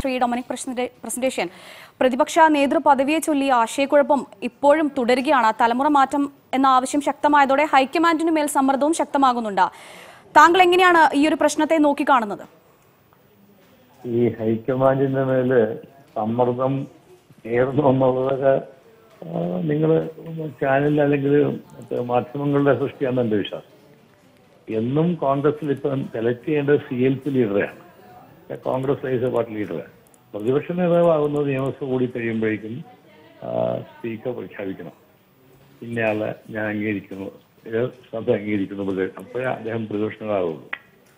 Shri Dominic പ്രസന്റേ- presentation പ്രതിപക്ഷ നേതൃപദവിയെ ചൊല്ലി ആശയക്കുഴപ്പം ഇപ്പോഴും തുടരുകയാണ് തലമുറ മാറ്റം എന്ന ആവശ്യം ശക്തമായതോടെ ഹൈക്കമാൻഡിനു മേൽ സമ്മർദ്ദവും ശക്തമാകുന്നുണ്ട് താങ്കൾ എങ്ങനെയാണ് ഈ ഒരു പ്രശ്നത്തെ നോക്കിക്കാണുന്നത് ഈ ഹൈക്കമാൻഡിന്റെ മേല് സമ്മർദ്ദം ഏറുന്നു എന്നുള്ളതൊക്കെ നിങ്ങൾ ചാനൽ അല്ലെങ്കിൽ മറ്റേ മാധ്യമങ്ങളുടെ സൃഷ്ടിയാണെന്ന് എന്റെ വിശ്വാസം എന്നും കോൺഗ്രസിൽ ഇപ്പം സെലക്ട് ചെയ്യേണ്ടത് സി എൽ പി ലീഡറെയാണ് കോൺഗ്രസ് റൈസ് പാർട്ടി ലീഡറെ പ്രതിപക്ഷ നേതാവാകുന്നത് നിയമസഭ കൂടി കഴിയുമ്പോഴേക്കും ആ, സ്പീക്കർ പ്രഖ്യാപിക്കണം ഇന്നയാളെ ഞാൻ അംഗീകരിക്കുന്നു ഇത് സഭ അംഗീകരിക്കുന്നു പ്രതി- അപ്പോഴേ അദ്ദേഹം പ്രതിപക്ഷ നേതാവുള്ളൂ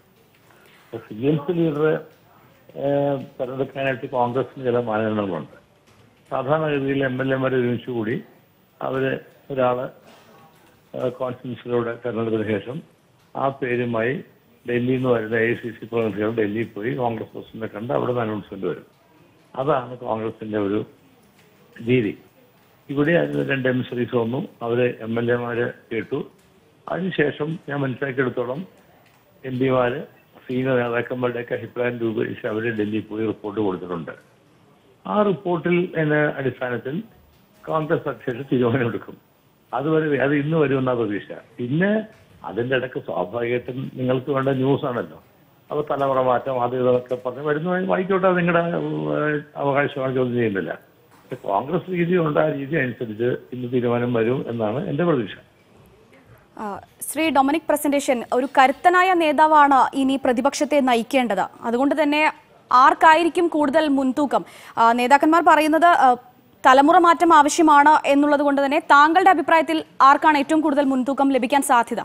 സി എൽ പി ലീഡറെ ഏഹ് തെരഞ്ഞെടുക്കാനായിട്ട് കോൺഗ്രസിന് ചില മാനദണ്ഡങ്ങളുണ്ട് സാധാരണഗതിയിൽ എം എൽ എമാർ ഒരുമിച്ച് കൂടി അവര് ഒരാള് കോൺഫറൻസിലൂടെ തെരഞ്ഞെടുത്തതിനു ശേഷം ആ പേരുമായി ഡൽഹിയിൽ നിന്ന് വരുന്ന എ സി സി പ്രതിനിധികൾ ഡൽഹിയിൽ പോയി കോൺഗ്രസ് പ്രസിഡന്റിനെ കണ്ട് അവിടെ നിന്ന് അനൗൺസ്മെന്റ് വരും അതാണ് കോൺഗ്രസിന്റെ ഒരു രീതി ഇവിടെ അതിന് രണ്ട് എമിസറീസ് വന്നു അവര് എം എൽ എമാര് കേട്ടു അതിനുശേഷം ഞാൻ മനസ്സിലാക്കിയെടുത്തോളം എം പിമാര് സീനിയർ നേതാക്കന്മാരുടെയൊക്കെ അഭിപ്രായം രൂപീകരിച്ച് അവര് ഡൽഹിയിൽ പോയി റിപ്പോർട്ട് കൊടുത്തിട്ടുണ്ട് ആ റിപ്പോർട്ടിൽ എന്ന അടിസ്ഥാനത്തിൽ കോൺഗ്രസ് അധ്യക്ഷൻ തീരുമാനമെടുക്കും അതുവരെ അത് ഇന്ന് വരുമെന്ന പ്രതീക്ഷ പിന്നെ അതിന്റെ ഇടയ്ക്ക് സ്വാഭാവികമായിട്ടും നിങ്ങൾക്ക് വേണ്ട ന്യൂസ് ആണല്ലോ അപ്പൊ തലമുറ മാറ്റം അത് ഇതൊക്കെ പറഞ്ഞ് വരുന്നു വായിക്കോട്ടെ അത് നിങ്ങളുടെ ഏഹ്, അവകാശമാണ് ചോദ്യം ചെയ്യുന്നില്ല പക്ഷെ കോൺഗ്രസ് രീതി ഉണ്ട് ആ രീതി അനുസരിച്ച് ഇന്ന് തീരുമാനം വരും എന്നാണ് എന്റെ പ്രതീക്ഷ ആ, ശ്രീ ഡൊമിനിക് പ്രസന്റേഷൻ ഒരു കരുത്തനായ നേതാവാണ് ഇനി പ്രതിപക്ഷത്തെ നയിക്കേണ്ടത് അതുകൊണ്ട് തന്നെ ആർക്കായിരിക്കും കൂടുതൽ മുൻതൂക്കം ആ, നേതാക്കന്മാർ പറയുന്നത് ആ, തലമുറ മാറ്റം ആവശ്യമാണ് എന്നുള്ളത് കൊണ്ട് തന്നെ താങ്കളുടെ അഭിപ്രായത്തിൽ ആർക്കാണ് ഏറ്റവും കൂടുതൽ മുൻതൂക്കം ലഭിക്കാൻ സാധ്യത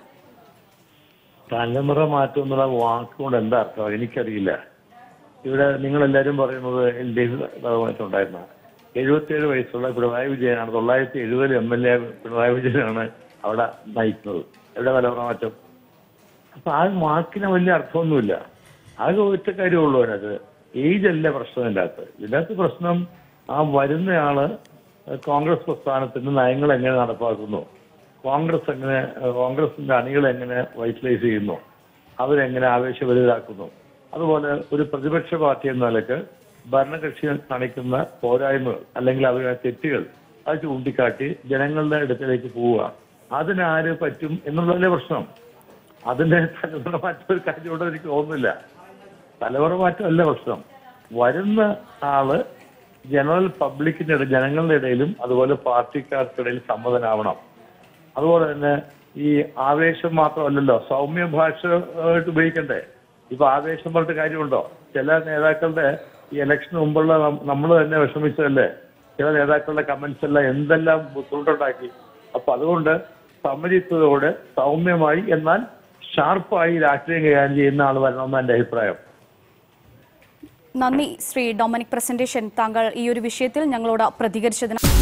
തലമുറ മാറ്റം എന്നുള്ള വാക്കുകൊണ്ട് എന്താ അർത്ഥം എനിക്കറിയില്ല ഇവിടെ നിങ്ങൾ എല്ലാവരും പറയുന്നത് എൽ ഡി എഫ് ഭാഗമായിട്ട് ഉണ്ടായിരുന്ന എഴുപത്തിയേഴ് വയസ്സുള്ള പിണറായി വിജയനാണ് തൊള്ളായിരത്തി എഴുപതിൽ എം എൽ എ പിണറായി വിജയനാണ് അവിടെ നയിക്കുന്നത് എവിടെ തലമുറ മാറ്റം അപ്പൊ ആ വാക്കിന് വലിയ അർത്ഥമൊന്നുമില്ല ആകെ ഒറ്റ കാര്യമുള്ളൂ അതിനകത്ത് ഏജ് അല്ല പ്രശ്നം ഇതിൻ്റെ അകത്ത് ഇതിൻ്റെ അകത്ത് പ്രശ്നം ആ വരുന്നയാള് കോൺഗ്രസ് പ്രസ്ഥാനത്തിന്റെ നയങ്ങൾ എങ്ങനെ നടപ്പാക്കുന്നു കോൺഗ്രസ് എങ്ങനെ കോൺഗ്രസിന്റെ അണികൾ എങ്ങനെ വൈറ്റലൈസ് ചെയ്യുന്നു അവരെങ്ങനെ ആവേശഭരിതരാക്കുന്നു അതുപോലെ ഒരു പ്രതിപക്ഷ പാർട്ടി എന്ന നിലക്ക് ഭരണകക്ഷികൾ കാണിക്കുന്ന പോരായ്മകൾ അല്ലെങ്കിൽ അവരുടെ തെറ്റുകൾ അത് ചൂണ്ടിക്കാട്ടി ജനങ്ങളുടെ അടുത്തേക്ക് പോവുക അതിനാര് പറ്റും എന്നുള്ളതല്ലേ പ്രശ്നം അതിന്റെ തലമുറ മാറ്റം ഒരു കാര്യമുണ്ടോ എനിക്ക് തോന്നുന്നില്ല തലമുറ മാറ്റമല്ല പ്രശ്നം വരുന്ന ആള് ജനറൽ പബ്ലിക്കിന്റെ ഇടയിൽ ജനങ്ങളുടെ ഇടയിലും അതുപോലെ പാർട്ടിക്കാർക്കിടയിൽ സമ്മതനാവണം അതുപോലെ തന്നെ ഈ ആവേശം മാത്രമല്ലല്ലോ സൗമ്യ ഭാഷ ആയിട്ട് ഉപയോഗിക്കണ്ടേ ഇപ്പൊ ആവേശം പറഞ്ഞിട്ട് കാര്യമുണ്ടോ ചില നേതാക്കളുടെ ഈ ഇലക്ഷന് മുമ്പുള്ള നമ്മൾ തന്നെ വിഷമിച്ചതല്ലേ ചില നേതാക്കളുടെ കമന്റ്സ് എല്ലാം എന്തെല്ലാം ബുദ്ധിമുട്ടുണ്ടാക്കി അപ്പൊ അതുകൊണ്ട് സമചിത്തതോടെ സൗമ്യമായി എന്നാൽ ഷാർപ്പായി രാഷ്ട്രീയം കൈകാര്യം ചെയ്യുന്ന ആൾ വരണമെന്നാണ് എന്റെ അഭിപ്രായം നന്ദി ശ്രീ ഡൊമിനിക് പ്രസന്റേഷൻ താങ്കൾ ഈ ഒരു വിഷയത്തിൽ ഞങ്ങളോട് പ്രതികരിച്ചതിന്